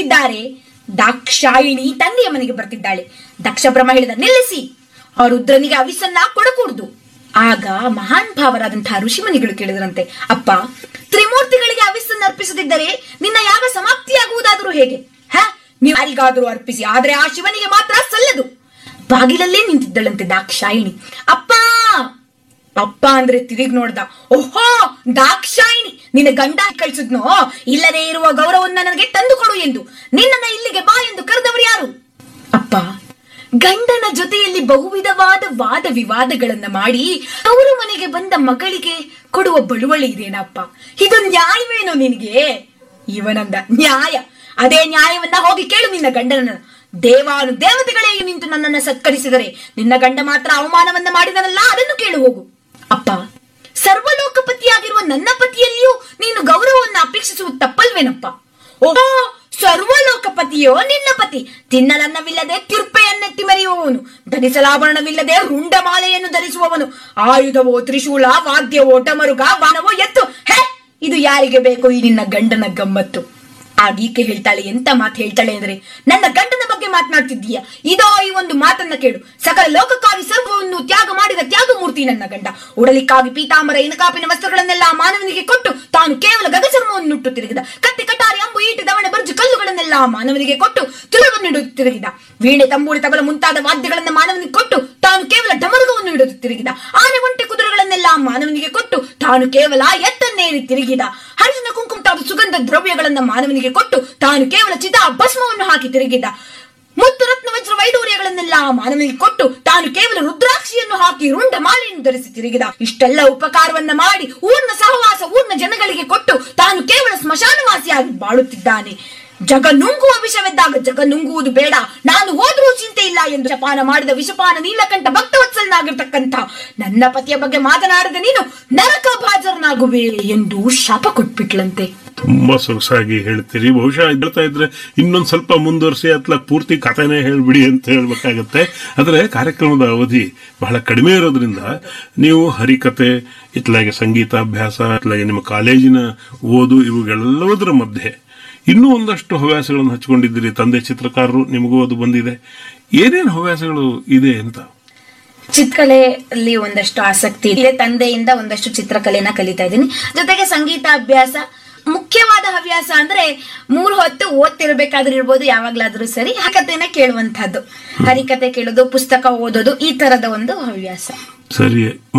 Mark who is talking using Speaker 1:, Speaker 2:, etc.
Speaker 1: ಬರ್ತಿದ್ದಾರೆ ದಾಕ್ಷಾಯಿಣಿ ತಂದೆಯ ಮನೆಗೆ ಬರ್ತಿದ್ದಾಳೆ ದಕ್ಷ ಬ್ರಹ್ಮ ಹೇಳಿದ ನಿಲ್ಲಿಸಿ ಆ ರುದ್ರನಿಗೆ ಅವಿಸನ್ನ ಕೊಡಕೂಡ್ದು ಆಗ ಮಹಾನ್ ಭಾವರಾದಂತಹ ಋಷಿಮುನಿಗಳು ಕೇಳಿದ್ರಂತೆ ಅಪ್ಪ ತ್ರಿಮೂರ್ತಿಗಳಿಗೆ ಅವಿಸನ್ನ ಅರ್ಪಿಸದಿದ್ದರೆ ನಿನ್ನ ಯಾಗ ಸಮಾಪ್ತಿಯಾಗುವುದಾದರೂ ಹೇಗೆ ಹ ನೀವು ಯಾರಿಗಾದರೂ ಅರ್ಪಿಸಿ ಆದ್ರೆ ಆ ಶಿವನಿಗೆ ಮಾತ್ರ ಸಲ್ಲದು ಬಾಗಿಲಲ್ಲೇ ನಿಂತಿದ್ದಳಂತೆ ದಾಕ್ಷಾಯಿಣಿ ಅಪ್ಪ ಅಪ್ಪ ಅಂದ್ರೆ ತಿರುಗಿ ನೋಡ್ದ ಓಹೋ ದಾಕ್ಷಾಯಿಣಿ ನಿನ್ನ ಗಂಡ ಕಳಿಸಿದ್ನೋ ಇಲ್ಲದೆ ಇರುವ ಗೌರವನ್ನ ನನಗೆ ತಂದುಕೊಡು ಎಂದು ನಿನ್ನನ್ನ ಇಲ್ಲಿಗೆ ಬಾ ಎಂದು ಕರೆದವರು ಯಾರು ಅಪ್ಪ ಗಂಡನ ಜೊತೆಯಲ್ಲಿ ಬಹುವಿಧವಾದ ವಾದ ವಿವಾದಗಳನ್ನ ಮಾಡಿ ಅವರ ಮನೆಗೆ ಬಂದ ಮಗಳಿಗೆ ಕೊಡುವ ಬಳುವಳಿ ಇದೇನಪ್ಪ ಇದು ನ್ಯಾಯವೇನೋ ನಿನಗೆ ಇವನಂದ ನ್ಯಾಯ ಅದೇ ನ್ಯಾಯವನ್ನ ಹೋಗಿ ಕೇಳು ನಿನ್ನ ಗಂಡನನ್ನ ದೇವಾನು ದೇವತೆಗಳೇ ನಿಂತು ನನ್ನನ್ನ ಸತ್ಕರಿಸಿದರೆ ನಿನ್ನ ಗಂಡ ಮಾತ್ರ ಅವಮಾನವನ್ನ ಮಾಡಿದನಲ್ಲ ಅದನ್ನು ಕೇಳು ಹೋಗು ಅಪ್ಪ ಸರ್ವಲೋಕಪತಿಯಾಗಿರುವ ನನ್ನ ಪತಿಯಲ್ಲಿಯೂ ನೀನು ಗೌರವವನ್ನು ಅಪೇಕ್ಷಿಸುವುದು ತಪ್ಪಲ್ವೇನಪ್ಪ ಓಹೋ ಸರ್ವಲೋಕಪತಿಯೋ ನಿನ್ನ ಪತಿ ತಿನ್ನಲನ್ನವಿಲ್ಲದೆ ತಿರ್ಪೆಯನ್ನೆತ್ತಿ ಮೆರೆಯುವವನು ಧರಿಸಲಾಭರಣವಿಲ್ಲದೆ ರುಂಡಮಾಲೆಯನ್ನು ಧರಿಸುವವನು ಆಯುಧವೋ ತ್ರಿಶೂಲ ವಾದ್ಯವೋ ಟಮರುಗ ವಾನವೋ ಎತ್ತು ಹೇ ಇದು ಯಾರಿಗೆ ಬೇಕು ಈ ನಿನ್ನ ಗಂಡನ ಗಮ್ಮತ್ತು ಆಗ ಈಕೆ ಹೇಳ್ತಾಳೆ ಎಂತ ಮಾತು ಹೇಳ್ತಾಳೆ ಅಂದ್ರೆ ನನ್ನ ಗಂಡನ ಬಗ್ಗೆ ಮಾತನಾಡ್ತಿದ್ದೀಯ ಇದೋ ಈ ಒಂದು ಮಾತನ್ನ ಕೇಳು ಸಕಲ ಲೋಕಕ್ಕಾಗಿ ಸರ್ವವನ್ನು ತ್ಯಾಗ ಮಾಡಿದ ತ್ಯಾಗ ಮೂರ್ತಿ ನನ್ನ ಗಂಡ ಉಡಲಿಕ್ಕಾಗಿ ಪೀತಾಂಬರ ಇನಕಾಪಿನ ವಸ್ತ್ರಗಳನ್ನೆಲ್ಲ ಮಾನವನಿಗೆ ಕೊಟ್ಟು ತಾನು ಕೇವಲ ಗಗಚರ್ಮವನ್ನು ನುಟ್ಟು ತಿರುಗಿದ ಕತ್ತಿ ಕಟಾರಿ ಅಂಬು ಈಟಿ ದವಣೆ ಬರ್ಜು ಕಲ್ಲುಗಳನ್ನೆಲ್ಲ ಮಾನವನಿಗೆ ಕೊಟ್ಟು ತುಳುವನ್ನು ಇಡುತ್ತಾ ತಿರುಗಿದ ವೀಣೆ ತಂಬೂರಿ ತಬಲ ಮುಂತಾದ ವಾದ್ಯಗಳನ್ನ ಮಾನವನಿಗೆ ಕೊಟ್ಟು ತಾನು ಕೇವಲ ಡಮರುಗವನ್ನು ಇಡುತ್ತಾ ತಿರುಗಿದ ಆನೆ ಒಂಟೆ ಕುದುರೆಗಳನ್ನೆಲ್ಲ ಮಾನವನಿಗೆ ಕೊಟ್ಟು ತಾನು ಕೇವಲ ಎತ್ತನ್ನೇರಿ ತಿರುಗಿದ ಹರಿಸಿನ ಕುಂಕುಮ ತಾವು ಸುಗಂಧ ದ್ರವ್ಯಗಳನ್ನ ಮಾನವನಿಗೆ ಕೊಟ್ಟು ತಾನು ಕೇವಲ ಚಿತಾ ಭಸ್ಮವನ್ನು ಹಾಕಿ ತಿರುಗಿದ ಮುತ್ತು ರತ್ನ ವಜ್ರ ವೈಡೂರ್ಯಗಳನ್ನೆಲ್ಲ ಮಾನವನಿಗೆ ಕೊಟ್ಟು ತಾನು ಕೇವಲ ರುದ್ರಾಕ್ಷಿಯನ್ನು ಹಾಕಿ ರುಂಡ ಮಾಲೆಯನ್ನು ಧರಿಸಿ ತಿರುಗಿದ ಇಷ್ಟೆಲ್ಲ ಉಪಕಾರವನ್ನ ಮಾಡಿ ಊರ್ನ ಸಹವಾಸ ಊರ್ನ ಜನಗಳಿಗೆ ಕೊಟ್ಟು ತಾನು ಕೇವಲ ಸ್ಮಶಾನವಾಸಿಯಾಗಿ ಬಾಳುತ್ತಿದ್ದಾನೆ ಜಗ ನುಂಗುವ ವಿಷವೆದ್ದಾಗ ಜಗ ನುಂಗುವುದು ಬೇಡ ನಾನು ಹೋದ್ರೂ ಚಿಂತೆ ಇಲ್ಲ ಎಂದು ಜಪಾನ ಮಾಡಿದ ವಿಷಪಾನ ನೀಲಕಂಠ ಭಕ್ತವತ್ಸಲನಾಗಿರ್ತಕ್ಕಂಥ ನನ್ನ ಪತಿಯ ಬಗ್ಗೆ ಮಾತನಾಡದ ನೀನು ನರಕ ಭಾಜರನಾಗುವೆ ಎಂದು ಶಾಪ ಕೊಟ್ಬಿಟ್ಲಂತೆ
Speaker 2: ತುಂಬಾ ಸೊಗಸಾಗಿ ಹೇಳ್ತೀರಿ ಬಹುಶಃ ಹೇಳ್ತಾ ಇದ್ರೆ ಇನ್ನೊಂದ್ ಸ್ವಲ್ಪ ಮುಂದುವರಿಸಿ ಅತ್ಲ ಪೂರ್ತಿ ಕಥೆನೇ ಹೇಳ್ಬಿಡಿ ಅಂತ ಹೇಳ್ಬೇಕಾಗತ್ತೆ ಆದ್ರೆ ಕಾರ್ಯಕ್ರಮದ ಅವಧಿ ಬಹಳ ಕಡಿಮೆ ಇರೋದ್ರಿಂದ ನೀವು ಹರಿಕತೆ ಇತ್ಲಾಗೆ ಸಂಗೀತಾಭ್ಯಾಸ ಇತ್ಲಾಗೆ ನಿಮ್ಮ ಕಾಲೇಜಿನ ಓದು ಇವುಗಳೆಲ್ಲದರ ಮಧ್ಯೆ ಇನ್ನೂ ಒಂದಷ್ಟು ಹವ್ಯಾಸಗಳನ್ನು ಹಚ್ಕೊಂಡಿದ್ದೀರಿ ತಂದೆ ಚಿತ್ರಕಾರರು ನಿಮಗೂ ಅದು ಬಂದಿದೆ ಏನೇನು ಹವ್ಯಾಸಗಳು ಇದೆ ಅಂತ
Speaker 1: ಚಿತ್ರಕಲೆಯಲ್ಲಿ ಒಂದಷ್ಟು ಆಸಕ್ತಿ ಇದೆ ತಂದೆಯಿಂದ ಒಂದಷ್ಟು ಚಿತ್ರಕಲೆನ ಕಲಿತಾ ಇದ್ದೀನಿ ಜೊತೆಗೆ ಸಂಗೀತಾಭ್ಯಾಸ ಮುಖ್ಯವಾದ ಹವ್ಯಾಸ ಅಂದ್ರೆ ಮೂರು ಹೊತ್ತು ಓದ್ತಿರ್ಬೇಕಾದ್ರೆ ಇರ್ಬೋದು ಯಾವಾಗ್ಲಾದ್ರೂ ಸರಿ ಹರಿಕತೆನ ಕೇಳುವಂತಹದ್ದು ಹರಿಕತೆ ಕೇಳೋದು ಪುಸ್ತಕ ಓದೋದು ಈ ತರದ ಒಂದು ಹವ್ಯಾಸ
Speaker 2: ಸರಿ